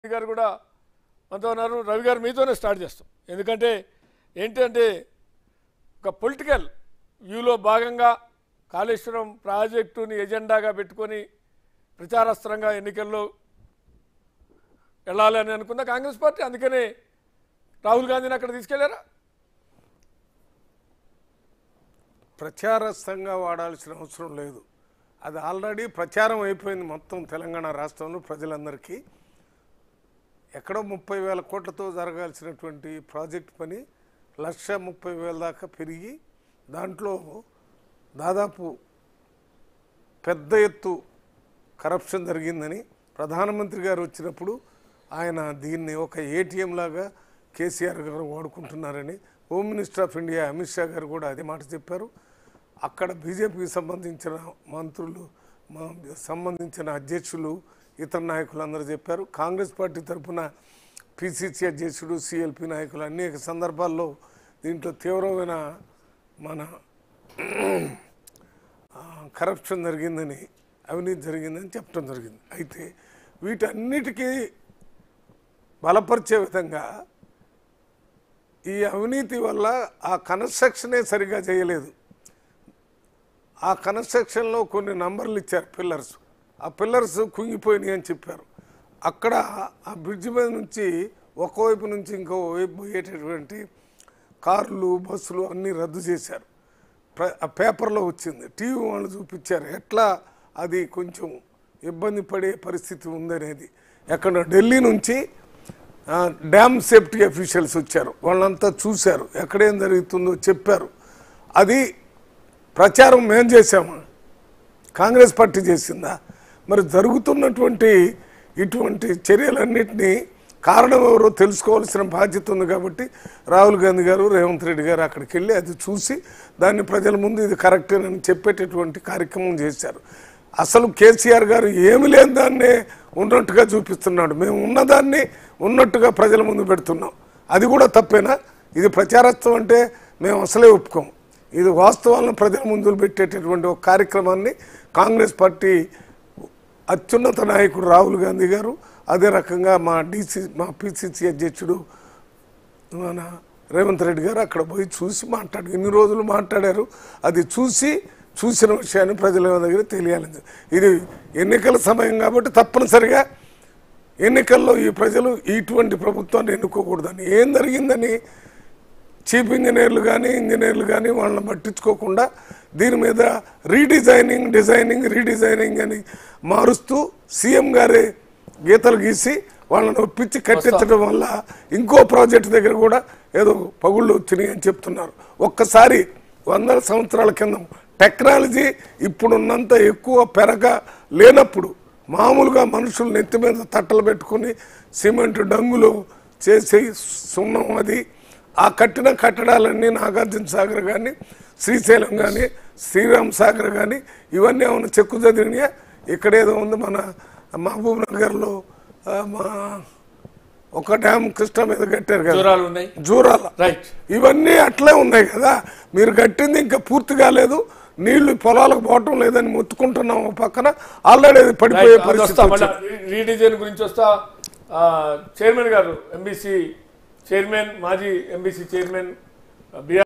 రవి గారు కూడా మనతో ఉన్నారు రవి గారు మీతోనే స్టార్ట్ చేస్తాం ఎందుకంటే ఏంటంటే ఒక పొలిటికల్ వ్యూలో భాగంగా కాళేశ్వరం ప్రాజెక్టుని ఎజెండాగా పెట్టుకొని ప్రచారాస్త్రంగా ఎన్నికల్లో వెళ్ళాలి అని అనుకున్న కాంగ్రెస్ పార్టీ అందుకనే రాహుల్ గాంధీని అక్కడ తీసుకెళ్లారా ప్రచారస్థంగా వాడాల్సిన అవసరం లేదు అది ఆల్రెడీ ప్రచారం అయిపోయింది మొత్తం తెలంగాణ రాష్ట్రంలో ప్రజలందరికీ ఎక్కడో ముప్పై వేల కోట్లతో జరగాల్సినటువంటి ప్రాజెక్ట్ పని లక్ష ముప్పై వేల దాకా పెరిగి దాంట్లో దాదాపు పెద్ద ఎత్తు కరప్షన్ జరిగిందని ప్రధానమంత్రి గారు వచ్చినప్పుడు ఆయన దీన్ని ఒక ఏటీఎం లాగా కేసీఆర్ గారు వాడుకుంటున్నారని home minister of India Amit Shah garu కూడా అదే మాట చెప్పారు అక్కడ బీజేపీకి సంబంధించిన మంత్రులు మా- సంబంధించిన అధ్యక్షులు ఇతర నాయకులు అందరూ చెప్పారు కాంగ్రెస్ పార్టీ తరఫున పిసిసి అధ్యక్షుడు సిఎల్పి నాయకులు అనేక సందర్భాల్లో దీంట్లో తీవ్రమైన మన ఆ, కరప్షన్ జరిగిందని అవినీతి జరిగిందని చెప్పడం జరిగింది అయితే వీటన్నిటికీ బలపరిచే విధంగా ఈ అవినీతి వల్ల ఆ కన్స్ట్రక్షనే సరిగా చేయలేదు ఆ కన్స్ట్రక్షన్లో కొన్ని నంబర్లు ఇచ్చారు పిల్లర్స్ ఆ పిల్లర్స్ కుంగిపోయినాయి అని చెప్పారు అక్కడ ఆ బ్రిడ్జ్ మీద నుంచి ఒకవైపు నుంచి ఇంకో వైపు పోయేటటువంటి కార్లు బస్సులు అన్నీ రద్దు చేశారు ప్ర- ఆ పేపర్లో వచ్చింది టీవీ వాళ్ళు చూపించారు ఎట్లా అది కొంచెం ఇబ్బంది పడే పరిస్థితి ఉందనేది ఎక్కడ ఢిల్లీ నుంచి ఆ, డ్యామ్ సేఫ్టీ అఫీషియల్స్ వచ్చారు వాళ్ళంతా చూశారు ఎక్కడేం జరుగుతుందో చెప్పారు అది ప్రచారం మేం చేశామా కాంగ్రెస్ పార్టీ చేసిందా మరి జరుగుతున్నటువంటి ఇటువంటి చర్యలన్నింటినీ కారణం ఎవరో తెలుసుకోవాల్సిన బాధ్యత ఉంది కాబట్టి రాహుల్ గాంధీ గారు రేవంత్ రెడ్డి గారు అక్కడికి వెళ్ళి అది చూసి దాన్ని ప్రజల ముందు ఇది కరెక్టేనని చెప్పేటటువంటి కార్యక్రమం చేశారు అసలు కేసీఆర్ గారు ఏమి లేని దాన్నే ఉన్నట్టుగా చూపిస్తున్నాడు మేము ఉన్నదాన్ని ఉన్నట్టుగా ప్రజల ముందు పెడుతున్నాం అది కూడా తప్పేనా ఇది ప్రచారత్వం అంటే మేము అసలే ఒప్పుకోం ఇది వాస్తవాలను ప్రజల ముందు పెట్టేటటువంటి ఒక కార్యక్రమాన్ని కాంగ్రెస్ పార్టీ అత్యున్నత నాయకుడు రాహుల్ గాంధీ గారు అదే రకంగా మా డీసీ మా పిసిసి అధ్యక్షుడు మన రేవంత్ రెడ్డి గారు అక్కడ పోయి చూసి మాట్లాడు ఇన్ని రోజులు మాట్లాడారు అది చూసి చూసిన విషయాన్ని ప్రజల దగ్గర తెలియాలని ఇది ఎన్నికల సమయం కాబట్టి తప్పనిసరిగా ఎన్నికల్లో ఈ ప్రజలు ఇటువంటి ప్రభుత్వాన్ని ఎన్నుకోకూడదని ఏం జరిగిందని చీఫ్ ఇంజనీర్లు కానీ ఇంజనీర్లు కానీ వాళ్ళని పట్టించుకోకుండా దీని మీద రీడిజైనింగ్ డిజైనింగ్ రీడిజైనింగ్ అని మారుస్తూ సీఎం గారే గీతలు గీసి వాళ్ళని ఒప్పించి కట్టించడం వల్ల ఇంకో ప్రాజెక్ట్ దగ్గర కూడా ఏదో పగుళ్ళు వచ్చినాయి అని చెప్తున్నారు ఒక్కసారి వందల సంవత్సరాల కింద టెక్నాలజీ ఇప్పుడున్నంత ఎక్కువ పెరగ లేనప్పుడు మామూలుగా మనుషులు నెత్తి మీద తట్టలు పెట్టుకుని సిమెంట్ డంగులు చేసి సున్నం అది ఆ కట్టిన కట్టడాలన్నీ నాగార్జున సాగర్ కానీ శ్రీశైలం కానీ శ్రీరామ్ సాగర్ కానీ ఇవన్నీ ఏమైనా చెక్కు చదివినాయా ఇక్కడేదో ఉంది మన మహబూబ్ నగర్లో ఆ, మా ఒక డ్యామ్ కృష్ణ మీద కట్టారు కదా దూరాలు ఉన్నాయి జూరాల రైట్ ఇవన్నీ అట్లే ఉన్నాయి కదా మీరు కట్టింది ఇంకా పూర్తి కాలేదు నీళ్లు పొలాలకు పోవటం లేదని మొత్తుకుంటున్నాం ఒక పక్కన ఆల్రెడీ అది పడిపోయే రైట్, అది పరిస్థితి వస్తా మళ్ళా వచ్చింది. రీ- రీడిజైన్ గురించి వస్తా ఆ, చైర్మన్ గారు ఎంబీసీ చైర్మన్ మాజీ ఎంబీసీ చైర్మన్ బిఆర్